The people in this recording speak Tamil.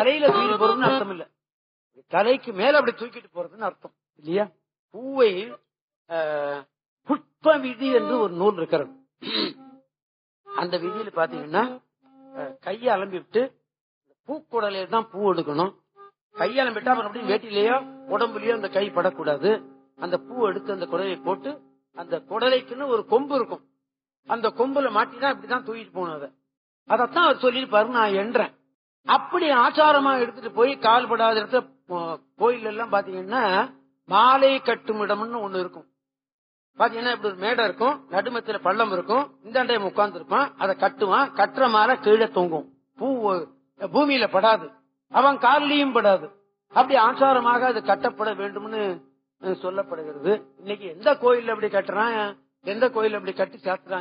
தலையில தூக்கிட்டு போறதுன்னு அர்த்தம் இல்ல தலைக்கு மேல அப்படி தூக்கிட்டு போறதுன்னு அர்த்தம் இல்லையா பூவை ஆஹ், புஷ்ப விதி என்று ஒரு நூல் இருக்கிறது அந்த விதியில பாத்தீங்கன்னா அஹ், கையை அலம்பி விட்டு பூக்குடலையில தான் பூ எடுக்கணும் கையை அலம்பிட்டா மறுபடியும் வேட்டிலேயோ உடம்புலயோ அந்த கை படக்கூடாது அந்த பூ எடுத்து அந்த குடலை போட்டு அந்த குடலைக்குன்னு ஒரு கொம்பு இருக்கும் அந்த கொம்புல மாட்டிதான் இப்படிதான் தூக்கிட்டு போகணும் அதை அதத்தான் அவர் சொல்லியிருப்பாரு நான் என்றேன் அப்படி ஆச்சாரமா எடுத்துட்டு போய் கால் படாத இடத்துல போ- கோயில் எல்லாம் பாத்தீங்கன்னா மாலை கட்டும் இடம்னு ஒண்ணு இருக்கும் பாத்தீங்கன்னா இப்படி ஒரு மேடை இருக்கும் நடுமத்துல பள்ளம் இருக்கும் இந்த டைம் உட்கார்ந்து இருப்பான் அதை கட்டுவான் கட்டுற மாலை கீழே தொங்கும் பூ பூமியில படாது அவன் கால்லயும் படாது அப்படி ஆச்சாரமாக அது கட்டப்பட வேண்டும்னு அஹ், சொல்லப்படுகிறது இன்னைக்கு எந்த கோயில் அப்படி கட்டுறான் எந்த கோயில் அப்படி கட்டி சாத்துறாங்க